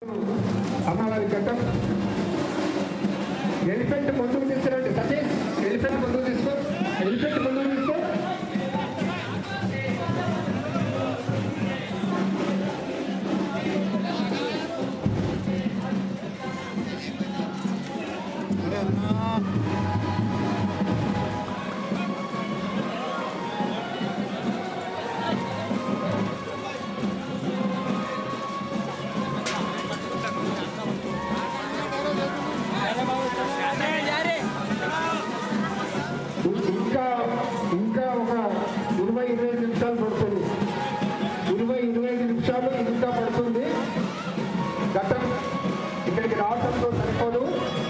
అమ్మవారి ఘట్టం ఎలిఫెంట్ ముందుకు తీసుకురండి సతీష్ ఎలిఫెంట్ ముందుకు తీసుకో ఎలిఫెంట్ ముందుకు తీసుకో ఇంకా ఇంకా ఒక ఇరవై ఇరవై ఐదు నిమిషాలు పడుతుంది ఇరవై ఇరవై ఐదు నిమిషాలు ఇంకా పడుతుంది గతం ఇక్కడికి రావడంతో సరిపోదు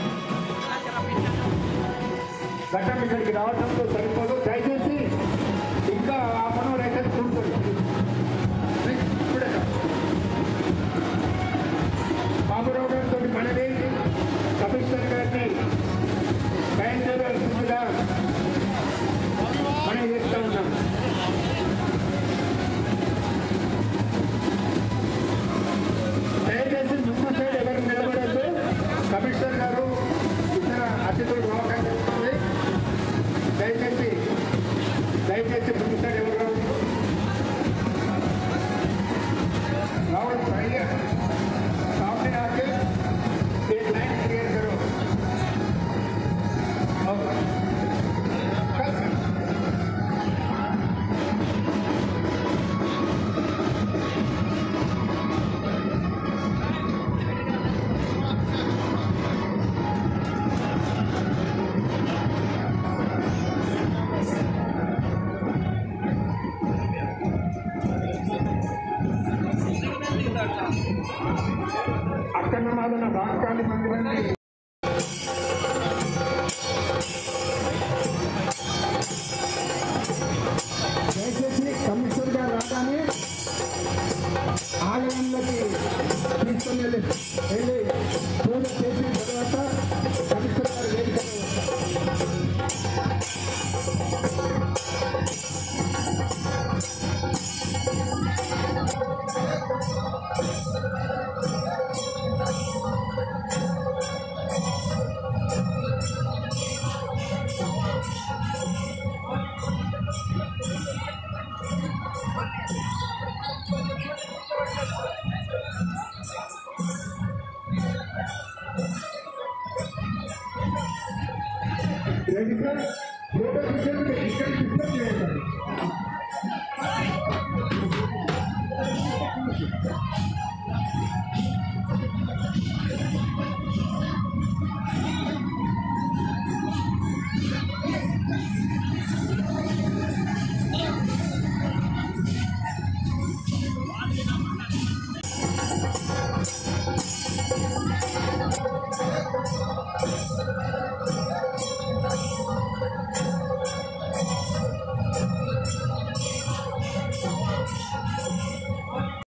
గతం ఇక్కడికి రావడంతో సరిపోదు దయచేసి ఇంకా ఆ పనులు అయితే చూస్తుంది ఇప్పుడే బాబురావు గారితో మనది కమిషనర్ గారిని బయలుదేరాల్సిందిగా మనం చేస్తూ ఉన్నాం దయచేసి ముందు సైడ్ ఎవరు నిలబడద్దు కమిషనర్ గారు ఇతర అతిథులు రావడం జరుగుతుంది దయచేసి దయచేసి ముందు సైడ్ ఎవరు రావద్దు. రావడం పైగా सामने आके एक लाइन क्लियर करो और कल అక్రమాలను రాష్ట్రాన్ని మందిరాన్ని దయచేసి కమిషనర్ గారు రాగానే ఆలయంలోకి తీసుకొని వెళ్ళి వెళ్ళి పూజ చేసిన తర్వాత కమిషనర్ గారు వేదిక రెడీ సార్ ఫోటో తీసుకెళ్ళి ఇక్కడ డిస్టర్బ్ చేయండి